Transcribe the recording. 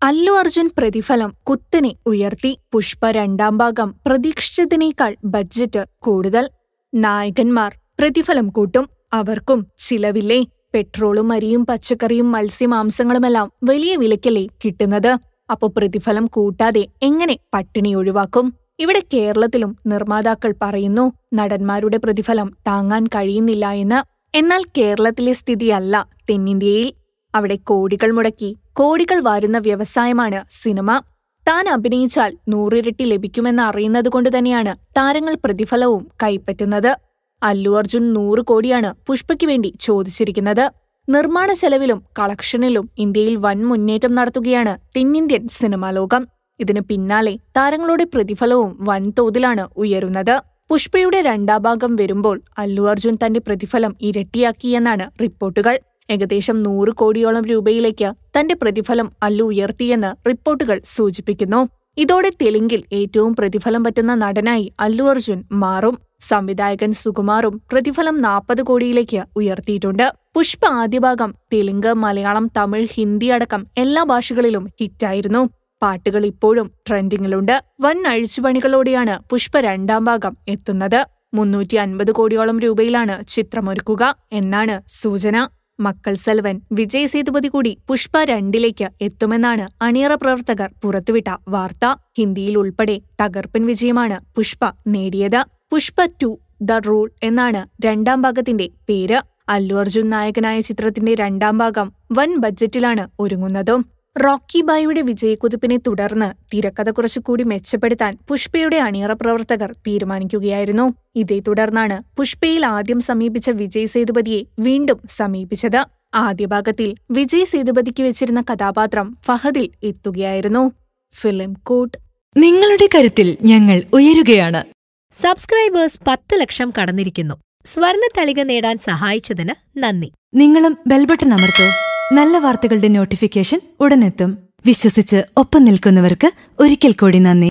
അല്ലു അർജുൻ പ്രതിഫലം കുത്തനെ ഉയർത്തി പുഷ്പ രണ്ടാം ഭാഗം പ്രതീക്ഷിച്ചതിനേക്കാൾ ബഡ്ജറ്റ് കൂടുതൽ നായകന്മാർ പ്രതിഫലം കൂട്ടും അവർക്കും ചിലവില്ലേ പെട്രോളും അരിയും പച്ചക്കറിയും മത്സ്യമാംസങ്ങളുമെല്ലാം വലിയ വിലയ്ക്കല്ലേ കിട്ടുന്നത് അപ്പോ പ്രതിഫലം കൂട്ടാതെ എങ്ങനെ പട്ടിണി ഒഴിവാക്കും ഇവിടെ കേരളത്തിലും നിർമ്മാതാക്കൾ പറയുന്നു നടന്മാരുടെ പ്രതിഫലം താങ്ങാൻ കഴിയുന്നില്ല എന്ന് എന്നാൽ കേരളത്തിലെ സ്ഥിതിയല്ല തെന്നിന്ത്യയിൽ അവിടെ കോടികൾ മുടക്കി കോടികൾ വാരുന്ന വ്യവസായമാണ് സിനിമ താൻ അഭിനയിച്ചാൽ നൂറിരട്ടി ലഭിക്കുമെന്ന് അറിയുന്നതുകൊണ്ട് തന്നെയാണ് താരങ്ങൾ പ്രതിഫലവും കൈപ്പറ്റുന്നത് അല്ലു അർജുൻ നൂറ് കോടിയാണ് പുഷ്പയ്ക്ക് വേണ്ടി ചോദിച്ചിരിക്കുന്നത് നിർമ്മാണ ചെലവിലും കളക്ഷനിലും ഇന്ത്യയിൽ വൻ മുന്നേറ്റം നടത്തുകയാണ് തെന്നിന്ത്യൻ സിനിമാ ലോകം ഇതിനു പിന്നാലെ താരങ്ങളുടെ പ്രതിഫലവും വൻതോതിലാണ് ഉയരുന്നത് പുഷ്പയുടെ രണ്ടാം ഭാഗം വരുമ്പോൾ അല്ലു അർജുൻ തന്റെ പ്രതിഫലം ഇരട്ടിയാക്കിയെന്നാണ് റിപ്പോർട്ടുകൾ ഏകദേശം നൂറ് കോടിയോളം രൂപയിലേക്ക് തന്റെ പ്രതിഫലം അല്ലു ഉയർത്തിയെന്ന് റിപ്പോർട്ടുകൾ സൂചിപ്പിക്കുന്നു ഇതോടെ തെലുങ്കിൽ ഏറ്റവും പ്രതിഫലം പറ്റുന്ന നടനായി അല്ലു അർജുൻ മാറും സംവിധായകൻ സുകുമാറും പ്രതിഫലം നാൽപ്പത് കോടിയിലേക്ക് ഉയർത്തിയിട്ടുണ്ട് പുഷ്പ ആദ്യഭാഗം തെലുങ്ക് മലയാളം തമിഴ് ഹിന്ദി അടക്കം എല്ലാ ഭാഷകളിലും ഹിറ്റായിരുന്നു പാട്ടുകൾ ഇപ്പോഴും ട്രെൻഡിങ്ങിലുണ്ട് വൻ അഴിച്ചുപണികളോടെയാണ് പുഷ്പ രണ്ടാം ഭാഗം എത്തുന്നത് മുന്നൂറ്റി അൻപത് കോടിയോളം രൂപയിലാണ് ചിത്രമൊരുക്കുക എന്നാണ് സൂചന മക്കൾ സെൽവൻ വിജയ് സേതുപതി കൂടി പുഷ്പ രണ്ടിലേക്ക് എത്തുമെന്നാണ് അണിയറ പ്രവർത്തകർ പുറത്തുവിട്ട വാർത്ത ഹിന്ദിയിൽ ഉൾപ്പെടെ തകർപ്പൻ വിജയമാണ് പുഷ്പ നേടിയത് പുഷ്പ ടു ദ റൂൾ എന്നാണ് രണ്ടാം ഭാഗത്തിന്റെ പേര് അല്ലു അർജുൻ നായകനായ ചിത്രത്തിന്റെ രണ്ടാം ഭാഗം വൻ ബഡ്ജറ്റിലാണ് ഒരുങ്ങുന്നതും റോക്കി ബായിയുടെ വിജയക്കുതിപ്പിനെ തുടർന്ന് തിരക്കഥ കുറച്ചുകൂടി മെച്ചപ്പെടുത്താൻ പുഷ്പയുടെ അണിയറ പ്രവർത്തകർ തീരുമാനിക്കുകയായിരുന്നു ഇതേ തുടർന്നാണ് പുഷ്പയിൽ ആദ്യം സമീപിച്ച വിജയ് സേതുപതിയെ വീണ്ടും സമീപിച്ചത് ആദ്യ ഭാഗത്തിൽ വിജയ് സേതുപതിക്ക് വെച്ചിരുന്ന കഥാപാത്രം ഫഹദിൽ എത്തുകയായിരുന്നു ഫിലിം കോട്ട് നിങ്ങളുടെ കരുത്തിൽ ഞങ്ങൾ ഉയരുകയാണ് സബ്സ്ക്രൈബേഴ്സ് പത്ത് ലക്ഷം കടന്നിരിക്കുന്നു സ്വർണ തളിക നേടാൻ സഹായിച്ചതിന് നന്ദി നിങ്ങളും ബെൽബട്ടൺ അമർത്തോ നല്ല വാർത്തകളുടെ നോട്ടിഫിക്കേഷൻ ഉടനെത്തും വിശ്വസിച്ച് ഒപ്പം നിൽക്കുന്നവർക്ക് ഒരിക്കൽ കൂടി നന്ദി